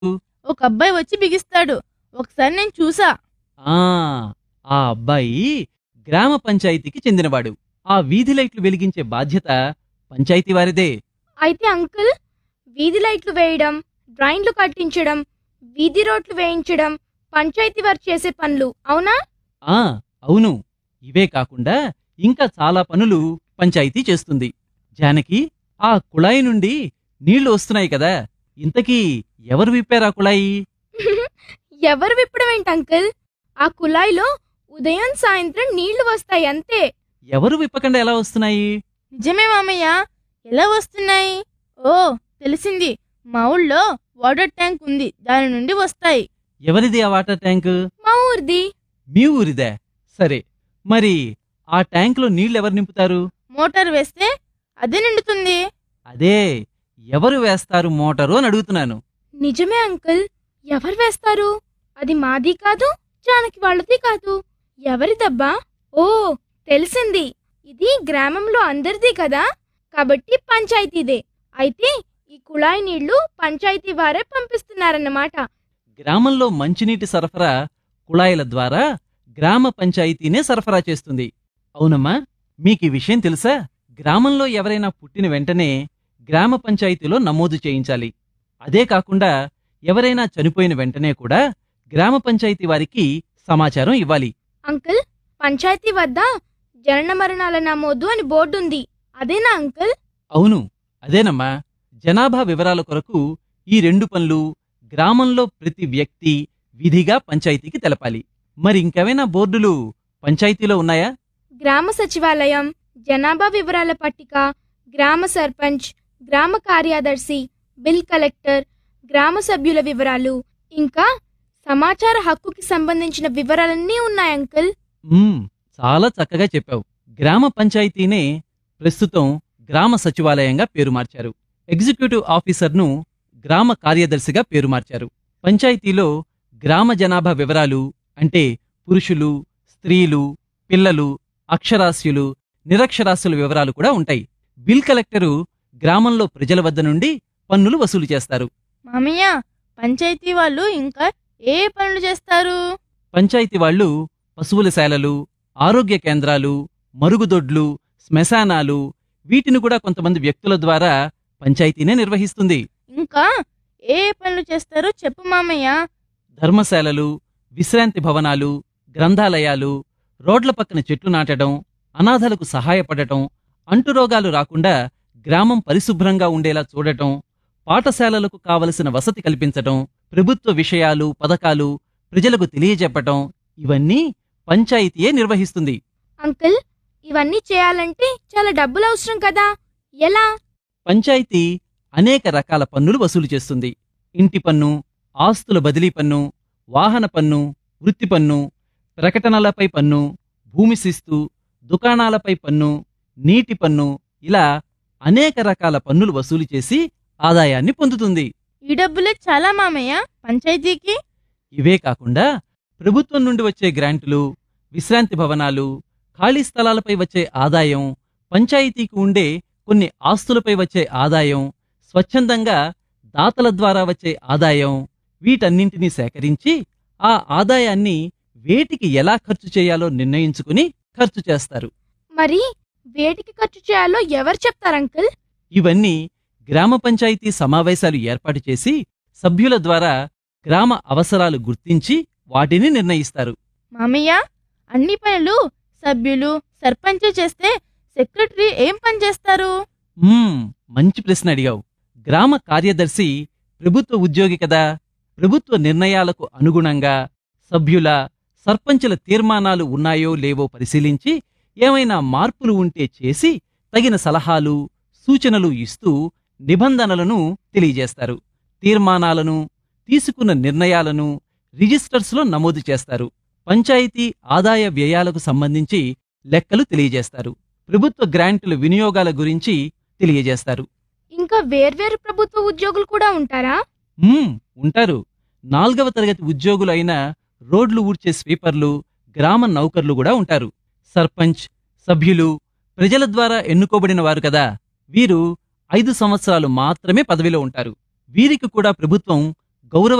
ఒక అబ్బాయి వచ్చి బిగిస్తాడు ఒకసారి నేను చూసా ఆ ఆ అబ్బాయి గ్రామ పంచాయతీకి చెందినవాడు ఆ వీధి లైట్లు వెలిగించే బాధ్యత పంచాయతీ వారిదే అయితే అంకుల్ వీధి లైట్లు వేయడం డ్రైన్లు కట్టించడం వీధి రోడ్లు వేయించడం పంచాయతీ వారు చేసే పనులు అవునా ఆ అవును ఇవే కాకుండా ఇంకా చాలా పనులు పంచాయతీ చేస్తుంది జానకి ఆ కుళాయి నుండి నీళ్లు వస్తున్నాయి కదా ఇంతకీ ఎవరు విప్పారా కుళాయి ఎవరు విప్పడం ఏంటి అంకుల్ ఆ కుళాయిలో ఉదయం సాయంత్రం నీళ్లు వస్తాయి అంతే ఎవరు విప్పకుండా ఎలా వస్తున్నాయి నిజమే మామయ్య ఎలా వస్తున్నాయి ఓ తెలిసింది మా ఊళ్ళో వాటర్ ట్యాంక్ ఉంది దాని నుండి వస్తాయి ఎవరిది ఆ వాటర్ ట్యాంక్ మా ఊరిది మీ ఊరిదే సరే మరి ఆ ట్యాంకులో నీళ్లు ఎవరు నింపుతారు మోటార్ వేస్తే అదే నిండుతుంది అదే ఎవరు వేస్తారు మోటారు అని అడుగుతున్నాను నిజమే అంకుల్ ఎవరు వేస్తారు అది మాది కాదు జానకి వాళ్ళది కాదు ఎవరిదబ్బా ఓ తెలిసింది ఇది గ్రామంలో అందరిది కదా కాబట్టి పంచాయతీదే అయితే ఈ కుళాయి నీళ్లు పంచాయతీ వారే పంపిస్తున్నారన్నమాట గ్రామంలో మంచినీటి సరఫరా కుళాయిల ద్వారా గ్రామ పంచాయతీనే సరఫరా చేస్తుంది అవునమ్మా మీకు ఈ విషయం తెలుసా గ్రామంలో ఎవరైనా పుట్టిన వెంటనే గ్రామ పంచాయతీలో నమోదు చేయించాలి అదే కాకుండా ఎవరైనా చనిపోయిన వెంటనే కూడా గ్రామ పంచాయతీ వారికి సమాచారం ఇవ్వాలి అంకుల్ పంచాయతీ వద్ద జనన మరణాల నమోదు అని బోర్డు ఉంది అదేనా అంకుల్ అవును అదేనమ్మా జనాభా వివరాల కొరకు ఈ రెండు పనులు గ్రామంలో ప్రతి వ్యక్తి విధిగా పంచాయతీకి తెలపాలి మరి ఇంకేమైనా బోర్డులు పంచాయతీలో ఉన్నాయా గ్రామ సచివాలయం జనాభా వివరాల పట్టిక గ్రామ సర్పంచ్ గ్రామ కార్యదర్శి బిల్ కలెక్టర్ గ్రామ సభ్యుల వివరాలు ఇంకా సమాచార హక్కుకి సంబంధించిన వివరాలన్నీ ఉన్నాయి అంకుల్ మ్మ్, చాలా చక్కగా చెప్పావు గ్రామ పంచాయతీనే ప్రస్తుతం గ్రామ సచివాలయంగా పేరు మార్చారు ఎగ్జిక్యూటివ్ ఆఫీసర్ను గ్రామ కార్యదర్శిగా పేరు మార్చారు పంచాయతీలో గ్రామ జనాభా వివరాలు అంటే పురుషులు స్త్రీలు పిల్లలు అక్షరాస్యులు నిరక్షరాస్యుల వివరాలు కూడా ఉంటాయి బిల్ కలెక్టరు గ్రామంలో ప్రజల వద్ద నుండి పన్నులు వసూలు చేస్తారు మామయ్య పంచాయతీ వాళ్ళు ఇంకా ఏ పనులు చేస్తారు పంచాయతీ వాళ్ళు పశువుల శాలలు ఆరోగ్య కేంద్రాలు మరుగుదొడ్లు శ్మశానాలు వీటిని కూడా కొంతమంది వ్యక్తుల ద్వారా పంచాయతీనే నిర్వహిస్తుంది ఇంకా ఏ పనులు చేస్తారో చెప్పు మామయ్య ధర్మశాలలు విశ్రాంతి భవనాలు గ్రంథాలయాలు రోడ్ల పక్కన చెట్లు నాటడం అనాథలకు సహాయపడటం అంటురోగాలు రాకుండా గ్రామం పరిశుభ్రంగా ఉండేలా చూడటం పాఠశాలలకు కావలసిన వసతి కల్పించటం ప్రభుత్వ విషయాలు పథకాలు ప్రజలకు తెలియజెప్పటం ఇవన్నీ పంచాయతీయే నిర్వహిస్తుంది అంకుల్ ఇవన్నీ చేయాలంటే చాలా డబ్బులు అవసరం కదా ఎలా పంచాయతీ అనేక రకాల పన్నులు వసూలు చేస్తుంది ఇంటి పన్ను ఆస్తుల బదిలీ పన్ను వాహన పన్ను వృత్తి పన్ను ప్రకటనలపై పన్ను భూమి శిస్తు దుకాణాలపై పన్ను నీటి పన్ను ఇలా అనేక రకాల పన్నులు వసూలు చేసి ఆదాయాన్ని పొందుతుంది ఈ డబ్బులే చాలా మామయ్య పంచాయతీకి ఇవే కాకుండా ప్రభుత్వం నుండి వచ్చే గ్రాంటులు విశ్రాంతి భవనాలు ఖాళీ స్థలాలపై వచ్చే ఆదాయం పంచాయతీకి ఉండే కొన్ని ఆస్తులపై వచ్చే ఆదాయం స్వచ్ఛందంగా దాతల ద్వారా వచ్చే ఆదాయం వీటన్నింటినీ సేకరించి ఆ ఆదాయాన్ని వేటికి ఎలా ఖర్చు చేయాలో నిర్ణయించుకుని ఖర్చు చేస్తారు మరి వేటికి ఖర్చు చేయాలో ఎవరు చెప్తారు అంకుల్ ఇవన్నీ గ్రామ పంచాయతీ సమావేశాలు ఏర్పాటు చేసి సభ్యుల ద్వారా గ్రామ అవసరాలు గుర్తించి వాటిని నిర్ణయిస్తారు మామయ్య అన్ని పనులు సభ్యులు సర్పంచ్ చేస్తే సెక్రటరీ ఏం పని చేస్తారు మ్మ్, మంచి ప్రశ్న అడిగావు గ్రామ కార్యదర్శి ప్రభుత్వ ఉద్యోగి కదా ప్రభుత్వ నిర్ణయాలకు అనుగుణంగా సభ్యుల సర్పంచుల తీర్మానాలు ఉన్నాయో లేవో పరిశీలించి ఏమైనా మార్పులు ఉంటే చేసి తగిన సలహాలు సూచనలు ఇస్తూ నిబంధనలను తెలియజేస్తారు తీర్మానాలను తీసుకున్న నిర్ణయాలను రిజిస్టర్స్లో నమోదు చేస్తారు పంచాయతీ ఆదాయ వ్యయాలకు సంబంధించి లెక్కలు తెలియజేస్తారు ప్రభుత్వ గ్రాంటుల వినియోగాల గురించి తెలియజేస్తారు ఇంకా వేర్వేరు ప్రభుత్వ ఉద్యోగులు కూడా ఉంటారా మ్మ్, ఉంటారు నాల్గవ తరగతి ఉద్యోగులు అయిన రోడ్లు ఊడ్చే స్వీపర్లు గ్రామ నౌకర్లు కూడా ఉంటారు సర్పంచ్ సభ్యులు ప్రజల ద్వారా ఎన్నుకోబడిన వారు కదా వీరు ఐదు సంవత్సరాలు మాత్రమే పదవిలో ఉంటారు వీరికి కూడా ప్రభుత్వం గౌరవ